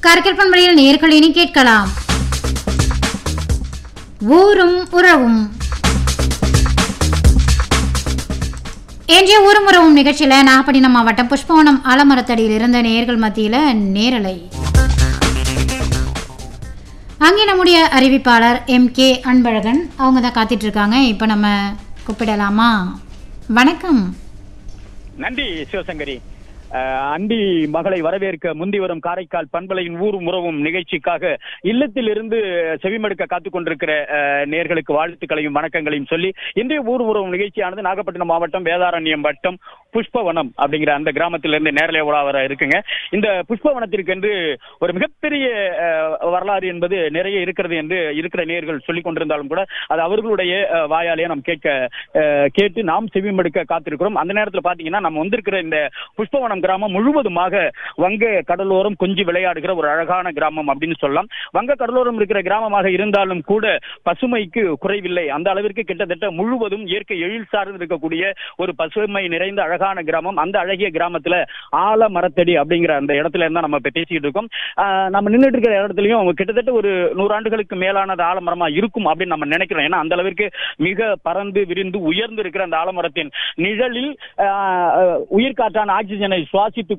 கருக்கல் பண்பலையில் நேர்கள் இனி கேட்கலாம் ஊரும் உறவும் இன்றைய ஊரும் உறவும் நிகழ்ச்சியில நாகப்பட்டினம் மாவட்டம் புஷ்பவனம் ஆலமரத்தடியில் இருந்த நேர்கள் மத்தியில நேரலை அங்கே நம்முடைய அறிவிப்பாளர் எம் கே அன்பழகன் அவங்க தான் காத்துட்டு இருக்காங்க இப்போ நம்ம கூப்பிடலாமா வணக்கம் நன்றி சிவசங்கரி அஹ், அண்டி மகளை வரவேற்க முந்தி வரும் காரைக்கால் பண்பலையின் ஊரும் உறவும் நிகழ்ச்சிக்காக இல்லத்திலிருந்து செவிமடுக்க காத்துக் கொண்டிருக்கிற அஹ், நேர்களுக்கு வாழ்த்துக்களையும் வணக்கங்களையும் சொல்லி இன்றைய ஊர் உறவும் நிகழ்ச்சியானது நாகப்பட்டினம் மாவட்டம் வேதாரண்யம் வட்டம் புஷ்பவனம் அப்படிங்கிற அந்த கிராமத்திலிருந்து நேரலே உலா வர இருக்குங்க இந்த புஷ்பவனத்திற்கென்று ஒரு மிகப்பெரிய அஹ், வரலாறு என்பது நிறைய இருக்கிறது என்று இருக்கிற நேர்கள் சொல்லிக் கொண்டிருந்தாலும் கூட அது அவர்களுடைய அஹ், வாயாலேயே நாம் கேட்க அஹ், கேட்டு நாம் செவிமடுக்க காத்திருக்கிறோம் அந்த நேரத்தில் பாத்தீங்கன்னா நம்ம வந்திருக்கிற இந்த புஷ்பவனம் கிராமம் முழுவதுமாக வங்க கடலோரம் கொஞ்சி விளையாடுகிற ஒரு அழகான கிராமம் அப்படின்னு சொல்லலாம் வங்க கடலோரம் இருக்கிற கிராமமாக இருந்தாலும் கூட பசுமைக்கு குறைவில்லை அந்த அளவிற்கு கிட்டத்தட்ட முழுவதும் இயற்கை எழில் சார்ந்து இருக்கக்கூடிய ஒரு பசுமை நிறைந்த அழகான கிராமம் அந்த அழகிய கிராமத்துல ஆல மரத்தடி அப்படிங்கிற அந்த இடத்துல இருந்தா நம்ம இப்ப பேசிட்டு இருக்கோம் ஆஹ் நம்ம நின்றுட்டு இருக்கிற இடத்துலயும் கிட்டத்தட்ட ஒரு நூறு ஆண்டுகளுக்கு மேலானது ஆலமரமா இருக்கும் அப்படின்னு நம்ம நினைக்கிறோம் ஏன்னா அந்த அளவிற்கு மிக பறந்து விரிந்து உயர்ந்து இருக்கிற அந்த ஆலமரத்தின் நிழலில் ஆஹ், உயிர்காற்றான ஆக்சிஜனை சுவாசித்துக்